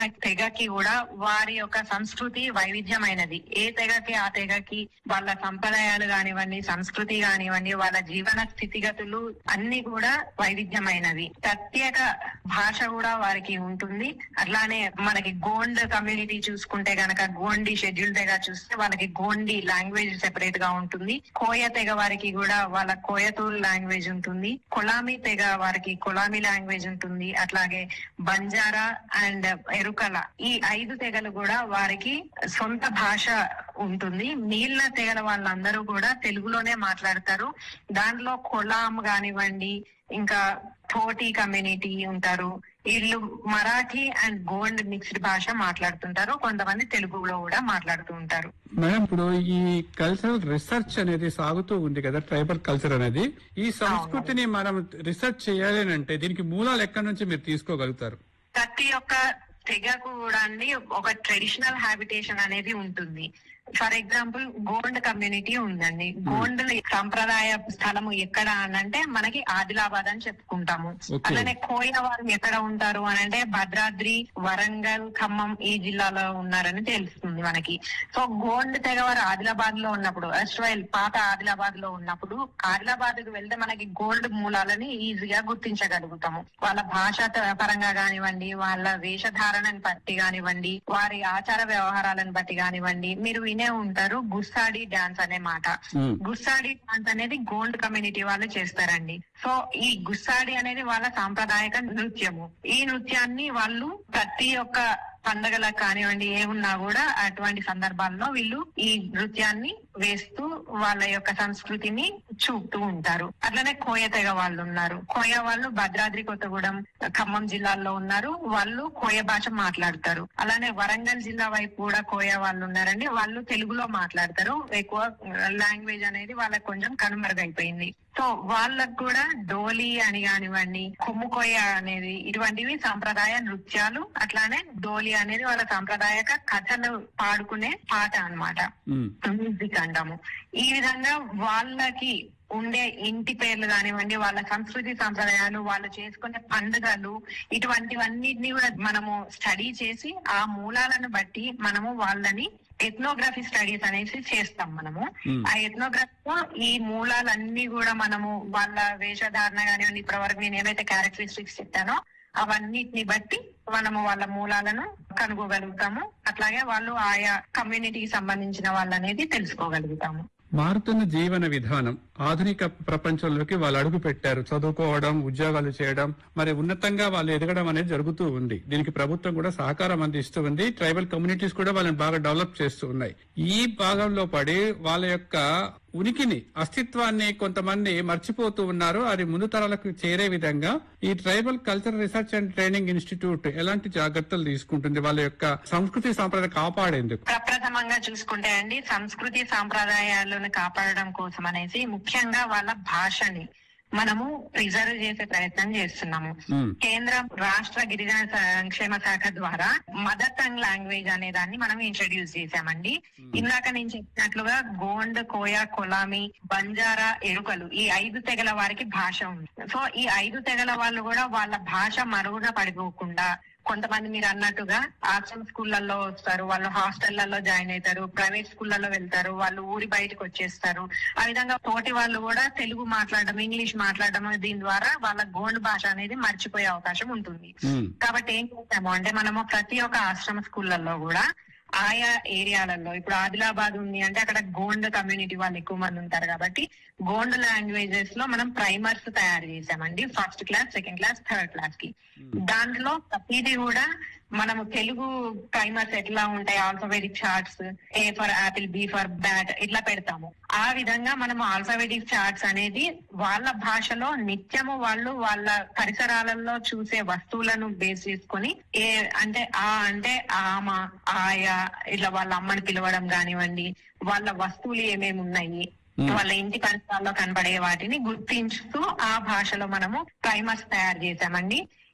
తెగకి కూడా వారి యొక్క సంస్కృతి వైవిధ్యమైనది ఏ తెగకి ఆ తెగకి వాళ్ళ సంప్రదాయాలు కానివ్వండి సంస్కృతి కానివ్వండి వాళ్ళ జీవన స్థితిగతులు అన్ని కూడా వైవిధ్యమైనవి ప్రత్యేక భాష కూడా వారికి ఉంటుంది అట్లానే మనకి గోండ్ కమ్యూనిటీ చూసుకుంటే గనక గోండి షెడ్యూల్ తెగ చూస్తే వాళ్ళకి గోండి లాంగ్వేజ్ సెపరేట్ గా ఉంటుంది కోయ తెగ వారికి కూడా వాళ్ళ కోయతూరు లాంగ్వేజ్ ఉంటుంది కొలామి తెగ వారికి కొలామి లాంగ్వేజ్ ఉంటుంది అట్లాగే బంజారా అండ్ ఎరుకల ఈ ఐదు తెగలు కూడా వారికి సొంత భాష ఉంటుంది మిగిలిన తెగల వాళ్ళందరూ కూడా తెలుగులోనే మాట్లాడతారు దాంట్లో కొలాం కానివ్వండి ఇంకా థోటి కమ్యూనిటీ ఉంటారు వీళ్ళు మరాఠీ అండ్ గోండ్ మిక్స్డ్ భాష మాట్లాడుతుంటారు కొంతమంది తెలుగులో కూడా మాట్లాడుతూ ఉంటారు మేడం ఇప్పుడు ఈ కల్చరల్ రీసెర్చ్ అనేది సాగుతూ ఉంది కదా ట్రైబల్ కల్చర్ అనేది ఈ సంస్కృతిని మనం రీసెర్చ్ చేయాలి అని అంటే దీనికి మూలాలు ఎక్కడి నుంచి మీరు తీసుకోగలుగుతారు ప్రతి ఒక్క తెగకు కూడా అండి ఒక ట్రెడిషనల్ హ్యాబిటేషన్ అనేది ఉంటుంది ఫర్ ఎగ్జాంపుల్ గోండ్ కమ్యూనిటీ ఉందండి గోండ్ సంప్రదాయ స్థలము ఎక్కడ అని అంటే మనకి ఆదిలాబాద్ అని చెప్పుకుంటాము Okay. అలానే కోయ వారు ఎక్కడ ఉంటారు అని అంటే భద్రాద్రి వరంగల్ ఖమ్మం ఈ జిల్లాలో ఉన్నారని తెలుస్తుంది మనకి సో గోండ్ తెగ వారు ఆదిలాబాద్ లో ఉన్నప్పుడు అస్ట్రైల్ పాత ఆదిలాబాద్ లో ఉన్నప్పుడు ఆదిలాబాద్ కు వెళ్తే మనకి గోల్డ్ మూలాలని ఈజీగా గుర్తించగలుగుతాము వాళ్ళ భాష త- పరంగా కానివ్వండి వాళ్ళ వేషధారణని బట్టి కానివ్వండి వారి ఆచార వ్యవహారాలను బట్టి కానివ్వండి మీరు వినే ఉంటారు గుస్సాడి డాన్స్ అనే మాట మ్మ్. గుస్సాడి డాన్స్ అనేది గోండ్ కమ్యూనిటీ వాళ్ళు చేస్తారండి సో ఈ గుస్సాడి అనేది వాళ్ళ సాంప్రదాయక నృత్యము ఈ నృత్యాన్ని వాళ్ళు ప్రతి ఒక్క పండగలకు కానివ్వండి ఏమున్నా కూడా అటువంటి సందర్భాల్లో వీళ్ళు ఈ నృత్యాన్ని వేస్తూ వాళ్ళ యొక్క సంస్కృతిని చూపుతూ ఉంటారు అట్లనే కోయ తెగ వాళ్ళు ఉన్నారు కోయ వాళ్ళు భద్రాద్రి కొత్తగూడెం ఖమ్మం జిల్లాల్లో ఉన్నారు వాళ్ళు కోయ భాష మాట్లాడతారు అలానే వరంగల్ జిల్లా వైపు కూడా కోయ వాళ్ళు ఉన్నారండి వాళ్ళు తెలుగులో మాట్లాడతారు ఎక్కువ లాంగ్వేజ్ అనేది వాళ్ళకి కొంచెం కనుమరుగైపోయింది సో వాళ్ళకు కూడా డోలి అని కానివ్వండి కొమ్ముకోయ అనేది ఇటువంటివి సాంప్రదాయ నృత్యాలు అట్లానే డోలి అనేది వాళ్ళ సాంప్రదాయక కథలు పాడుకునే పాట అన్నమాట మ్మ్. మ్యూజిక్ అంటాము ఈ విధంగా వాళ్ళకి ఉండే ఇంటి పేర్లు కానివ్వండి వాళ్ళ సంస్కృతి సంప్రదాయాలు వాళ్ళు చేసుకునే పండుగలు ఇటువంటివన్నిటిని కూడా మనము స్టడీ చేసి ఆ మూలాలను బట్టి మనము వాళ్ళని ఎథ్నోగ్రఫీ స్టడీస్ అనేసి చేస్తాం మనము Hmm. ఆ ఎథ్నోగ్రఫీ ఈ మూలాలన్నీ కూడా మనము వాళ్ళ వేషధారణ కానివ్వండి ఇప్పటి వరకు నేను ఏవైతే క్యారెక్టరిస్టిక్స్ చెప్పానో అవన్నిటిని బట్టి మనము వాళ్ళ మూలాలను కనుగోగలుగుతాము అట్లాగే వాళ్ళు ఆయా కమ్యూనిటీకి సంబంధించిన వాళ్ళు అనేది తెలుసుకోగలుగుతాము మారుతున్న జీవన విధానం ఆధునిక ప్రపంచంలోకి వాళ్ళు అడుగు పెట్టారు చదువుకోవడం ఉద్యోగాలు చేయడం మరి ఉన్నతంగా వాళ్ళు ఎదగడం అనేది జరుగుతూ ఉంది దీనికి ప్రభుత్వం కూడా సహకారం అందిస్తూ ఉంది ట్రైబల్ కమ్యూనిటీస్ కూడా వాళ్ళని బాగా డెవలప్ చేస్తూ ఉన్నాయి ఈ భాగంలో పడి వాళ్ళ యొక్క ఉనికిని అస్తిత్వాన్ని కొంతమంది మర్చిపోతూ ఉన్నారు అది ముందు తరాలకు చేరే విధంగా ఈ tribal culture research and training institute ఎలాంటి జాగ్రత్తలు తీసుకుంటుంది వాళ్ళ యొక్క సంస్కృతి సాంప్రదాయం కాపాడేందుకు ప్రప్రథమంగా చూసుకుంటే అండి సంస్కృతి సాంప్రదాయాలను కాపాడడం కోసం అనేసి ముఖ్యంగా వాళ్ళ భాషని మనము ప్రిజర్వ్ చేసే ప్రయత్నం చేస్తున్నాము మ్మ్. కేంద్ర రాష్ట్ర గిరిజన సంక్షేమ శాఖ ద్వారా మదర్ టంగ్ లాంగ్వేజ్ అనే దాన్ని మనం ఇంట్రడ్యూస్ చేశామండి ఇందాక నేను చెప్పినట్లుగా గోండ్ కోయ కొలామి బంజారా ఎరుకలు ఈ ఐదు తెగల వారికి భాష ఉంది సో ఈ ఐదు తెగల వాళ్ళు కూడా వాళ్ళ భాష మరుగున పడిపోకుండా కొంతమంది మీరు అన్నట్టుగా ఆశ్రమ స్కూళ్ళల్లో వస్తారు వాళ్ళు హాస్టళ్లలో జాయిన్ అవుతారు ప్రైవేట్ స్కూళ్ళలో వెళ్తారు వాళ్ళు ఊరి బయటకు వచ్చేస్తారు ఆ విధంగా తోటి వాళ్ళు కూడా తెలుగు మాట్లాడడం ఇంగ్లీష్ మాట్లాడడం దీని ద్వారా వాళ్ళ గోండ్ భాష అనేది మర్చిపోయే అవకాశం ఉంటుంది మ్మ్. కాబట్టి ఏం చేస్తాము అంటే మనము ప్రతి ఒక్క ఆశ్రమ స్కూళ్ళల్లో కూడా ఆయా ఏరియాలలో ఇప్పుడు ఆదిలాబాద్ ఉంది అంటే అక్కడ గోండ్ కమ్యూనిటీ వాళ్ళు ఎక్కువ మంది ఉంటారు కాబట్టి గోండ్ లాంగ్వేజెస్ లో మనం ప్రైమర్స్ తయారు చేసామండి first class second class third class కి దాంట్లో ప్రతిదీ కూడా మనము తెలుగు ప్రైమర్స్ ఎట్లా ఉంటాయి alphabetic charts A for apple B for bat ఇట్లా పెడతాము ఆ విధంగా మనము ఆల్ఫాబెటిక్ చార్ట్స్ అనేది వాళ్ళ భాషలో నిత్యము వాళ్ళు వాళ్ళ పరిసరాలలో చూసే వస్తువులను బేస్ చేసుకొని ఏ అంటే ఆ అంటే ఆమ ఆయా ఇట్లా వాళ్ళ అమ్మని పిలవడం కానివ్వండి వాళ్ళ వస్తువులు ఏమేమి ఉన్నాయి వాళ్ళ ఇంటి పరిసరాల్లో కనబడే వాటిని గుర్తించుతూ ఆ భాషలో మనము ప్రైమర్స్ తయారు చేశామండి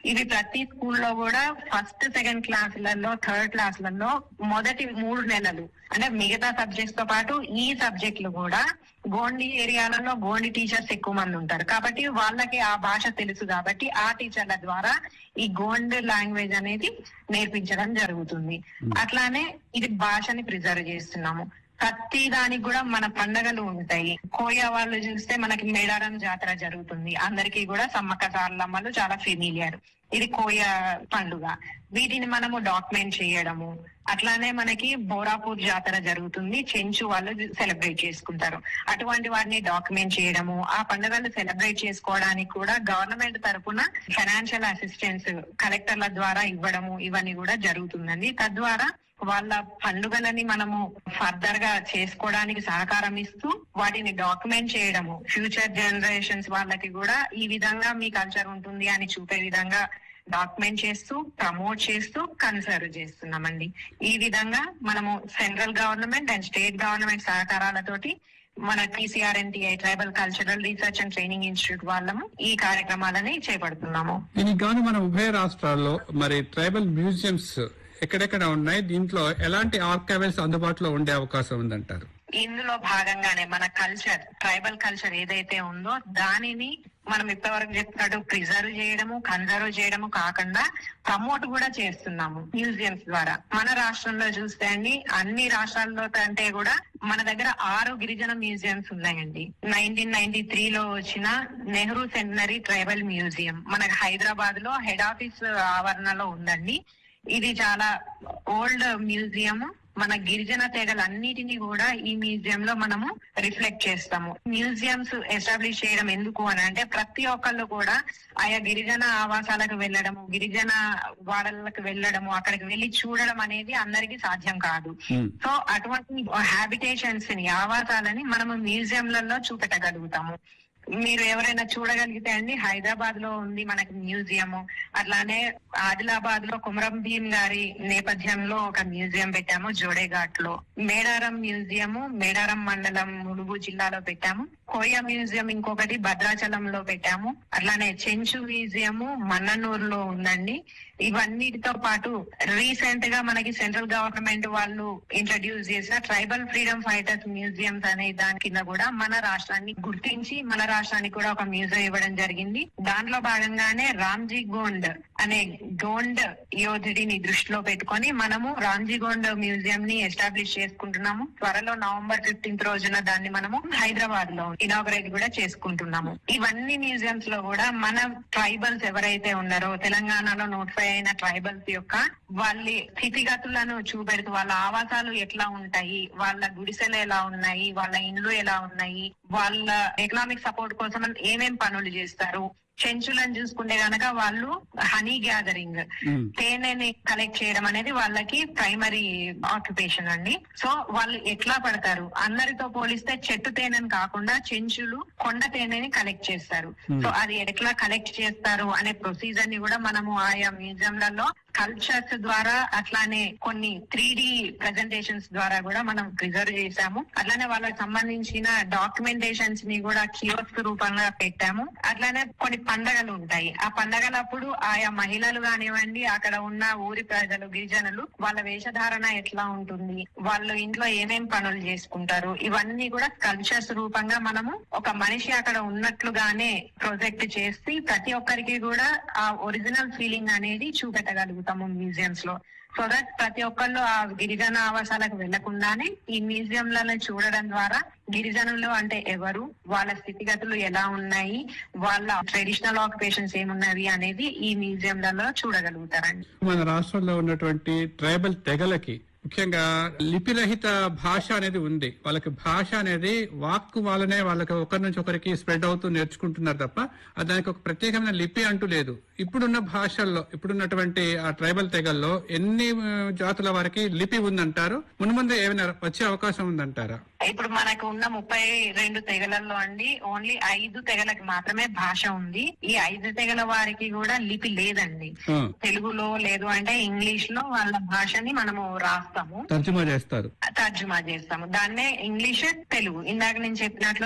ఇవి ప్రతి స్కూల్లో కూడా ఫస్ట్ సెకండ్ క్లాసులలో థర్డ్ క్లాసులలో మొదటి మూడు నెలలు అంటే మిగతా సబ్జెక్ట్స్ తో పాటు ఈ సబ్జెక్టులు కూడా గోండి ఏరియాలలో గోండి టీచర్స్ ఎక్కువ మంది ఉంటారు కాబట్టి వాళ్ళకి ఆ భాష తెలుసు కాబట్టి ఆ టీచర్ల ద్వారా ఈ గోండ్ లాంగ్వేజ్ అనేది నేర్పించడం జరుగుతుంది అట్లానే ఇది భాషని ప్రిజర్వ్ చేస్తున్నాము ప్రతి దానికి కూడా మన పండగలు ఉంటాయి కోయ వాళ్ళు చూస్తే మనకి మేడారం జాతర జరుగుతుంది అందరికీ కూడా సమ్మక్క సారలమ్మలు చాలా ఫెమిలియర్ ఇది కోయ పండుగ వీటిని మనము డాక్యుమెంట్ చేయడము అట్లానే మనకి బోరాపూర్ జాతర జరుగుతుంది చెంచు వాళ్ళు సెలబ్రేట్ చేసుకుంటారు అటువంటి వాటిని డాక్యుమెంట్ చేయడము ఆ పండుగలు సెలబ్రేట్ చేసుకోవడానికి కూడా గవర్నమెంట్ తరపున ఫైనాన్షియల్ అసిస్టెన్స్ కలెక్టర్ల ద్వారా ఇవ్వడము ఇవన్నీ కూడా జరుగుతుందండి తద్వారా వాళ్ళ పండుగలని మనము ఫర్దర్ గా చేసుకోవడానికి సహకారం ఇస్తూ వాటిని డాక్యుమెంట్ చేయడము ఫ్యూచర్ జనరేషన్స్ వాళ్ళకి కూడా ఈ విధంగా మీ కల్చర్ ఉంటుంది అని చూపే విధంగా డాక్యుమెంట్ చేస్తూ ప్రమోట్ చేస్తూ కన్సర్వ్ చేస్తున్నామండి ఈ విధంగా మనము central government and state government సహకారాలతోటి మన TCRNTI tribal cultural research and training institute వాళ్ళము ఈ కార్యక్రమాలని చేపడుతున్నాము దీనికి గాను మన ఉభయ రాష్ట్రాల్లో మరి ట్రైబల్ మ్యూజియంస్ ఎక్కడెక్కడ ఉన్నాయి దీంట్లో ఎలాంటి ఆర్కైవల్స్ అందుబాటులో ఉండే అవకాశం ఉందంటారు ఇందులో భాగంగానే మన కల్చర్ ట్రైబల్ కల్చర్ ఏదైతే ఉందో దానిని మనం ఇప్పటివరకు చెప్పినట్టు ప్రిజర్వ్ చేయడము కన్జర్వ్ చేయడము కాకుండా ప్రమోట్ కూడా చేస్తున్నాము మ్యూజియంస్ ద్వారా మన రాష్ట్రంలో చూస్తే అండి అన్ని రాష్ట్రాల్లో కంటే కూడా మన దగ్గర ఆరు గిరిజన మ్యూజియంస్ ఉన్నాయండి నైన్టీన్ నైన్టీ త్రీ లో వచ్చిన నెహ్రూ సెంటనరీ ట్రైబల్ మ్యూజియం మనకి హైదరాబాద్ లో హెడ్ ఆఫీస్ ఆవరణలో ఉందండి ఇది చాలా ఓల్డ్ మ్యూజియం మన గిరిజన తెగలన్నిటినీ కూడా ఈ మ్యూజియం లో మనము రిఫ్లెక్ట్ చేస్తాము మ్యూజియంస్ ఎస్టాబ్లిష్ చేయడం ఎందుకు అని అంటే ప్రతి ఒక్కళ్ళు కూడా ఆయా గిరిజన ఆవాసాలకు వెళ్ళడము గిరిజన వాడలకు వెళ్ళడము అక్కడికి వెళ్ళి చూడడం అనేది అందరికీ సాధ్యం కాదు Hmm. సో అటువంటి హ్యాబిటేషన్స్ ని ఆవాసాలని మనము మ్యూజియంలలో చూపెట్టగలుగుతాము మీరు ఎవరైనా చూడగలిగితే అండి హైదరాబాద్ లో ఉంది మనకి మ్యూజియం అట్లానే ఆదిలాబాద్ లో కుమరం భీమ్ గారి నేపథ్యంలో ఒక మ్యూజియం పెట్టాము జోడేఘాట్ లో మేడారం మ్యూజియం మేడారం మండలం ములుగు జిల్లాలో పెట్టాము కోయ మ్యూజియం ఇంకొకటి భద్రాచలంలో పెట్టాము అట్లానే చెంచు మ్యూజియం మన్ననూరులో ఉందండి ఇవన్నిటితో పాటు రీసెంట్ గా మనకి సెంట్రల్ గవర్నమెంట్ వాళ్ళు ఇంట్రడ్యూస్ చేసిన ట్రైబల్ ఫ్రీడమ్ ఫైటర్స్ మ్యూజియంస్ అనే దాని కింద కూడా మన రాష్ట్రాన్ని గుర్తించి మన రాష్ట్రానికి కూడా ఒక మ్యూజియం ఇవ్వడం జరిగింది దాంట్లో భాగంగానే రామ్జీ గోండ్ అనే గోండ్ యోధుడిని దృష్టిలో పెట్టుకొని మనము రామ్జీ గోండ్ మ్యూజియం ని ఎస్టాబ్లిష్ చేసుకుంటున్నాము త్వరలో నవంబర్ ఫిఫ్టీన్త్ రోజున దాన్ని మనము హైదరాబాద్ లో ఇనాగరేట్ కూడా చేసుకుంటున్నాము ఇవన్నీ మ్యూజియంస్ లో కూడా మన ట్రైబల్స్ ఎవరైతే ఉన్నారో తెలంగాణలో నోటిఫై అయిన ట్రైబల్స్ యొక్క వాళ్ళ స్థితిగతులను చూపెడుతూ వాళ్ళ ఆవాసాలు ఎట్లా ఉంటాయి వాళ్ళ గుడిసెలు ఎలా ఉన్నాయి వాళ్ళ ఇండ్లు ఎలా ఉన్నాయి వాళ్ళ ఎకనామిక్ సపోర్ట్ కోసం ఏమేం పనులు చేస్తారు చెంచులను చూసుకుంటే గనక వాళ్ళు హనీ గ్యాదరింగ్ ఉమ్. తేనెని కలెక్ట్ చేయడం అనేది వాళ్ళకి ప్రైమరీ ఆక్యుపేషన్ అండి సో వాళ్ళు ఎట్లా పడతారు అందరితో పోలిస్తే చెట్టు తేనెని కాకుండా చెంచులు కొండ తేనెని కలెక్ట్ చేస్తారు Hmm. సో అది ఎట్లా కలెక్ట్ చేస్తారు అనే ప్రొసీజర్ ని కూడా మనము ఆయా మ్యూజియంలలో కల్చర్స్ ద్వారా అట్లానే కొన్ని త్రీ డి ప్రెజెంటేషన్స్ ద్వారా కూడా మనం ప్రిజర్వ్ చేశాము అట్లానే వాళ్ళకి సంబంధించిన డాక్యుమెంటేషన్స్ ని కూడా కియోస్క్ రూపంగా పెట్టాము అట్లానే కొన్ని పండగలు ఉంటాయి ఆ పండగలప్పుడు ఆయా మహిళలు కానివ్వండి అక్కడ ఉన్న ఊరి ప్రజలు గిరిజనులు వాళ్ళ వేషధారణ ఎట్లా ఉంటుంది వాళ్ళు ఇంట్లో ఏమేం పనులు చేసుకుంటారు ఇవన్నీ కూడా కల్చర్స్ రూపంగా మనము ఒక మనిషి అక్కడ ఉన్నట్లుగానే ప్రొజెక్ట్ చేసి ప్రతి ఒక్కరికి కూడా ఆ ఒరిజినల్ ఫీలింగ్ అనేది చూపెట్టగలుగుతాము మ్యూజియంస్ లో సో దట్ ప్రతి ఒక్కళ్ళు ఆ గిరిజన ఆవాసాలకు వెళ్లకుండానే ఈ మ్యూజియంలను చూడడం ద్వారా గిరిజనులు అంటే ఎవరు వాళ్ళ స్థితిగతులు ఎలా ఉన్నాయి వాళ్ళ ట్రెడిషనల్ ఆక్యుపేషన్స్ ఏమున్నవి అనేది ఈ మ్యూజియంలలో చూడగలుగుతారండి మన రాష్ట్రంలో ఉన్నటువంటి ట్రైబల్ తెగలకి ముఖ్యంగా లిపిరహిత భాష అనేది ఉంది వాళ్ళకి భాష అనేది వాక్కు వాళ్ళనే వాళ్ళకి ఒకరి నుంచి ఒకరికి స్ప్రెడ్ అవుతూ నేర్చుకుంటున్నారు తప్ప ఆ దానికి ఒక ప్రత్యేకమైన లిపి అంటూ లేదు ఇప్పుడున్న భాషల్లో ఇప్పుడున్నటువంటి ఆ ట్రైబల్ తెగల్లో ఎన్ని ఆ, జాతుల వారికి లిపి ఉందంటారు మున్ముందు ఏమైనా వచ్చే అవకాశం ఉందంటారా ఇప్పుడు మనకు ఉన్న ముప్పై రెండు తెగలలో అండి ఓన్లీ ఐదు తెగలకి మాత్రమే భాష ఉంది ఈ ఐదు తెగల వారికి కూడా లిపి లేదండి ఆ, తెలుగులో లేదు అంటే ఇంగ్లీష్ లో వాళ్ళ భాషని మనము రాస్తాము తర్జుమా చేస్తారు తర్జుమా చేస్తాము దాన్నే ఇంగ్లీష్ తెలుగు ఇందాక నేను చెప్పినట్లుగా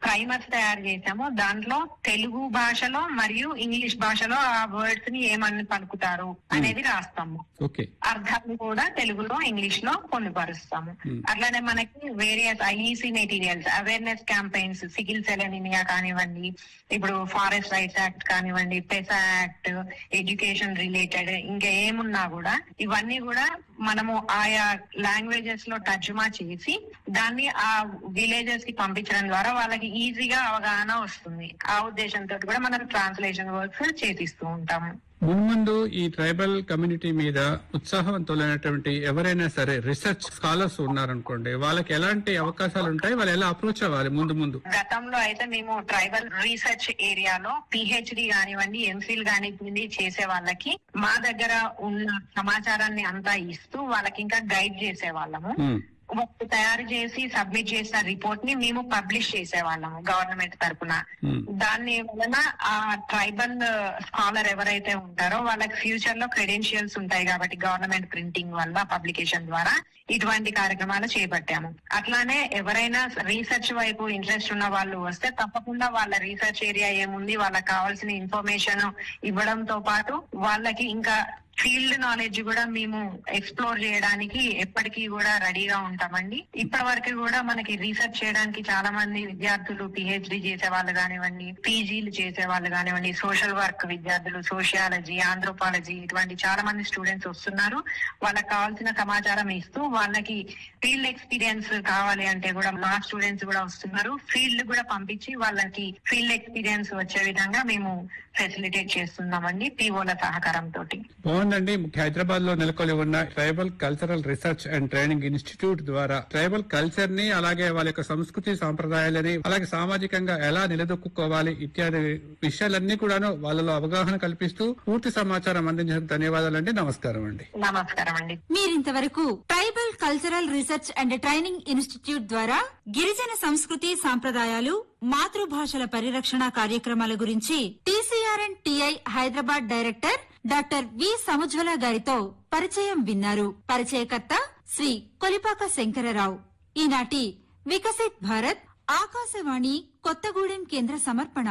ప్రైమర్స్ తయారు చేసాము దాంట్లో తెలుగు భాషలో మరియు ఇంగ్లీష్ భాషలో ఆ వర్డ్స్ ని ఏమని పలుకుతారు అనేది రాస్తాము ఓకే అర్థాలు కూడా తెలుగులో ఇంగ్లీష్ లో పొందుపరుస్తాము Hmm. అట్లానే మనకి various IEC materials awareness campaigns sickle cell anaemia కానివ్వండి ఇప్పుడు ఫారెస్ట్ రైట్స్ యాక్ట్ కానివ్వండి పెసా యాక్ట్ ఎడ్యుకేషన్ రిలేటెడ్ ఇంకా ఏమున్నా కూడా ఇవన్నీ కూడా మనము ఆయా లాంగ్వేజెస్ లో తర్జుమా చేసి దాన్ని ఆ విలేజెస్ కి పంపించడం ద్వారా వాళ్ళకి ఈజీగా అవగాహన వస్తుంది ఆ ఉద్దేశంతో కూడా మనం ట్రాన్స్లేషన్ వర్క్స్ చేపిస్తూ ఉంటాము మున్ముందు ఈ ట్రైబల్ కమ్యూనిటీ మీద ఉత్సాహవంతులైనటువంటి ఎవరైనా సరే రీసెర్చ్ స్కాలర్స్ ఉన్నారనుకోండి వాళ్ళకి ఎలాంటి అవకాశాలు ఉంటాయి వాళ్ళు ఎలా అప్రోచ్ అవ్వాలి ముందు ముందు గతంలో అయితే మేము ట్రైబల్ రీసెర్చ్ ఏరియాలో పిహెచ్డి కానివ్వండి ఎంఫిల్ కానివ్వండి చేసే వాళ్ళకి మా దగ్గర ఉన్న సమాచారాన్ని అంతా ఇస్తూ వాళ్ళకి ఇంకా గైడ్ చేసే వాళ్ళము ఉమ్, వాళ్ళు తయారు చేసి సబ్మిట్ చేసిన రిపోర్ట్ ని మేము పబ్లిష్ చేసేవాళ్ళము గవర్నమెంట్ తరపున ఉమ్, దాని వలన ఆ ట్రైబల్ స్కాలర్ ఎవరైతే ఉంటారో వాళ్ళకి ఫ్యూచర్ లో క్రెడెన్షియల్స్ ఉంటాయి కాబట్టి గవర్నమెంట్ ప్రింటింగ్ వల్ల పబ్లికేషన్ ద్వారా ఇటువంటి కార్యక్రమాలు చేపట్టాము అట్లానే ఎవరైనా రీసెర్చ్ వైపు ఇంట్రెస్ట్ ఉన్న వాళ్ళు వస్తే తప్పకుండా వాళ్ళ రీసెర్చ్ ఏరియా ఏముంది వాళ్ళకి కావాల్సిన ఇన్ఫర్మేషన్ ఇవ్వడంతో పాటు వాళ్ళకి ఇంకా ఫీల్డ్ నాలెడ్జ్ కూడా మేము ఎక్స్ప్లోర్ చేయడానికి ఎప్పటికీ కూడా రెడీగా ఉంటామండి ఇప్పటి వరకు కూడా మనకి రీసెర్చ్ చేయడానికి చాలా మంది విద్యార్థులు పిహెచ్డి చేసే వాళ్ళు కానివ్వండి పీజీలు చేసే వాళ్ళు కానివ్వండి సోషల్ వర్క్ విద్యార్థులు సోషియాలజీ ఆంథ్రోపాలజీ ఇటువంటి చాలా మంది స్టూడెంట్స్ వస్తున్నారు వాళ్ళకి కావాల్సిన సమాచారం ఇస్తూ వాళ్ళకి ఫీల్డ్ ఎక్స్పీరియన్స్ కావాలి అంటే కూడా మా స్టూడెంట్స్ కూడా వస్తున్నారు ఫీల్డ్ కూడా పంపించి వాళ్ళకి ఫీల్డ్ ఎక్స్పీరియన్స్ వచ్చే విధంగా మేము ఫెసిలిటేట్ చేస్తున్నామండి పీఓల సహకారంతో బాగుందండి హైదరాబాద్ లో నెలకొని ఉన్న tribal cultural research and training institute ద్వారా ట్రైబల్ కల్చర్ ని అలాగే వాళ్ళ యొక్క సంస్కృతి సాంప్రదాయాలని అలాగే సామాజికంగా ఎలా నిలదొక్కుకోవాలి ఇత్యాది విషయాలన్నీ కూడాను వాళ్ళలో అవగాహన కల్పిస్తూ పూర్తి సమాచారం అందించిన ధన్యవాదాలండి నమస్కారం అండి నమస్కారం అండి మీరింతవరకు tribal cultural research and training institute ద్వారా గిరిజన సంస్కృతి సాంప్రదాయాలు మాతృభాషల పరిరక్షణ కార్యక్రమాల గురించి TCRN TI Hyderabad director doctor V Samujwala గారితో పరిచయం విన్నారు పరిచయకర్త శ్రీ కొలిపాక శంకరరావు ఈనాటి వికసిత్ భారత్ ఆకాశవాణి కొత్తగూడెం కేంద్ర సమర్పణ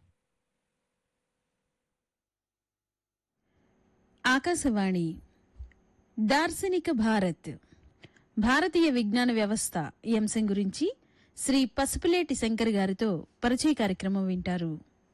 ఆకాశవాణి దార్శనిక భారత్ భారతీయ విజ్ఞాన వ్యవస్థ ఈ అంశం గురించి శ్రీ పసుపులేటి శంకర్ గారితో పరిచయ కార్యక్రమం వింటారు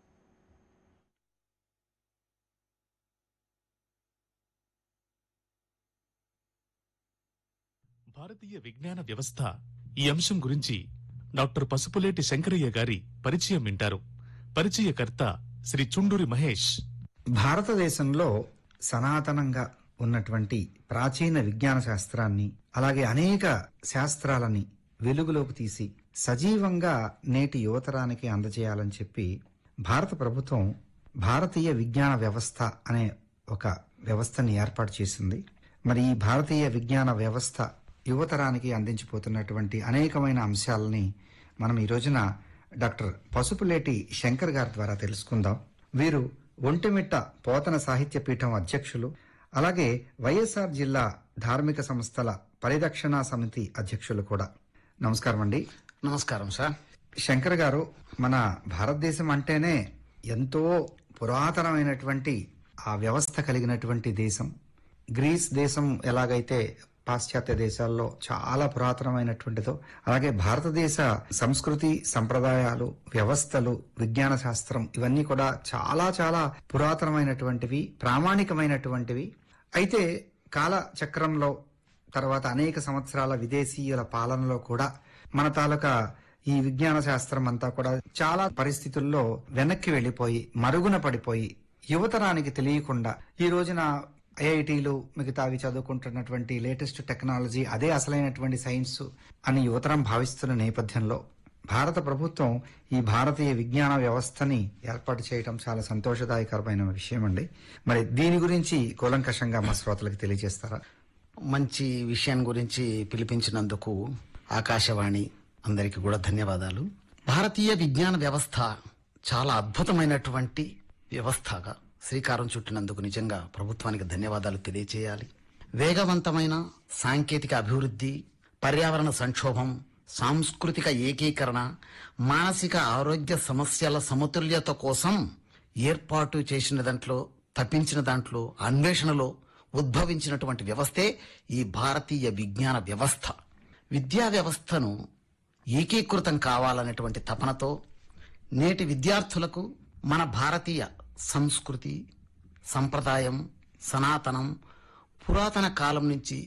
భారతీయ విజ్ఞాన వ్యవస్థ ఈ అంశం గురించి డాక్టర్ పసుపులేటి శంకరయ్య గారి పరిచయం వింటారు పరిచయకర్త శ్రీ చుండూరి మహేష్ భారతదేశంలో సనాతనంగా ఉన్నటువంటి ప్రాచీన విజ్ఞాన శాస్త్రాన్ని అలాగే అనేక శాస్త్రాలని వెలుగులోకి తీసి సజీవంగా నేటి యువతరానికి అందజేయాలని చెప్పి భారత ప్రభుత్వం భారతీయ విజ్ఞాన వ్యవస్థ అనే ఒక వ్యవస్థని ఏర్పాటు చేసింది మరి ఈ భారతీయ విజ్ఞాన వ్యవస్థ యువతరానికి అందించిపోతున్నటువంటి అనేకమైన అంశాలని మనం ఈ రోజున డాక్టర్ పసుపులేటి శంకర్ గారి ద్వారా తెలుసుకుందాం వీరు ఒంటిమిట్ట పోతన సాహిత్య పీఠం అధ్యక్షులు అలాగే వైఎస్ఆర్ జిల్లా ధార్మిక సంస్థల పరిరక్షణ సమితి అధ్యక్షులు కూడా నమస్కారం అండి నమస్కారం సార్ శంకర్ గారు మన భారతదేశం అంటేనే ఎంతో పురాతనమైనటువంటి ఆ వ్యవస్థ కలిగినటువంటి దేశం గ్రీస్ దేశం ఎలాగైతే పాశ్చాత్య దేశాల్లో చాలా పురాతనమైనటువంటిదో అలాగే భారతదేశ సంస్కృతి సంప్రదాయాలు వ్యవస్థలు విజ్ఞాన శాస్త్రం ఇవన్నీ కూడా చాలా చాలా పురాతనమైనటువంటివి ప్రామాణికమైనటువంటివి అయితే కాల చక్రంలో తర్వాత అనేక సంవత్సరాల విదేశీయుల పాలనలో కూడా మన తాలూకా ఈ విజ్ఞాన శాస్త్రం అంతా కూడా చాలా పరిస్థితుల్లో వెనక్కి వెళ్లిపోయి మరుగున పడిపోయి యువతరానికి తెలియకుండా ఈ రోజున ఐఐటీలు మిగతావి చదువుకుంటున్నటువంటి లేటెస్ట్ టెక్నాలజీ అదే అసలైనటువంటి సైన్స్ అని యువతరం భావిస్తున్న నేపథ్యంలో భారత ప్రభుత్వం ఈ భారతీయ విజ్ఞాన వ్యవస్థని ఏర్పాటు చేయడం చాలా సంతోషదాయకరమైన విషయం అండి మరి దీని గురించి కూలంకషంగా మా శ్రోతలకు తెలియజేస్తారా మంచి విషయం గురించి పిలిపించినందుకు ఆకాశవాణి అందరికీ కూడా ధన్యవాదాలు భారతీయ విజ్ఞాన వ్యవస్థ చాలా అద్భుతమైనటువంటి వ్యవస్థగా శ్రీకారం చుట్టినందుకు నిజంగా ప్రభుత్వానికి ధన్యవాదాలు తెలియచేయాలి వేగవంతమైన సాంకేతిక అభివృద్ధి పర్యావరణ సంక్షోభం సాంస్కృతిక ఏకీకరణ మానసిక ఆరోగ్య సమస్యల సమతుల్యత కోసం ఏర్పాటు చేసిన దాంట్లో తప్పించిన దాంట్లో అన్వేషణలో ఉద్భవించినటువంటి వ్యవస్థే ఈ భారతీయ విజ్ఞాన వ్యవస్థ విద్యా వ్యవస్థను ఏకీకృతం కావాలనేటువంటి తపనతో నేటి విద్యార్థులకు మన భారతీయ సంస్కృతి సంప్రదాయం సనాతనం పురాతన కాలం నుంచి